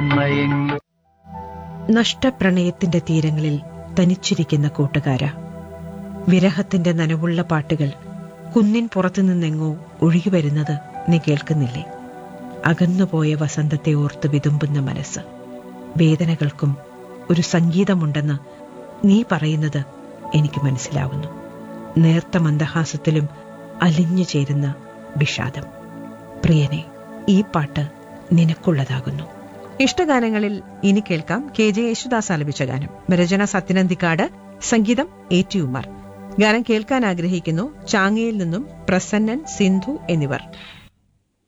മയങ്ങി നഷ്ടപ്രണയത്തിന്റെ തീരങ്ങളിൽ തനിച്ചിരിക്കുന്ന കൂട്ടുകാര വിരഹത്തിന്റെ നനവുള്ള പാട്ടുകൾ കുന്നിൻ പുറത്തുനിന്നെങ്ങോ ഒഴുകി വരുന്നത് നീ കേൾക്കുന്നില്ലേ അകന്നുപോയ വസന്തത്തെ ഓർത്ത് വിതുമ്പുന്ന മനസ്സ് വേദനകൾക്കും ഒരു സംഗീതമുണ്ടെന്ന് നീ പറയുന്നത് എനിക്ക് മനസ്സിലാവുന്നു നേർത്ത മന്ദഹാസത്തിലും അലിഞ്ഞു ചേരുന്ന വിഷാദം പ്രിയനെ ഈ പാട്ട് നിനക്കുള്ളതാകുന്നു ഇഷ്ടഗാനങ്ങളിൽ ഇനി കേൾക്കാം കെ ജെ യേശുദാസ് ആലപിച്ച ഗാനം രചന സത്യനന്ദിക്കാട് സംഗീതം എ ടി ഉമർ ഗാനം കേൾക്കാൻ ആഗ്രഹിക്കുന്നു ചാങ്ങയിൽ നിന്നും പ്രസന്നൻ സിന്ധു എന്നിവർ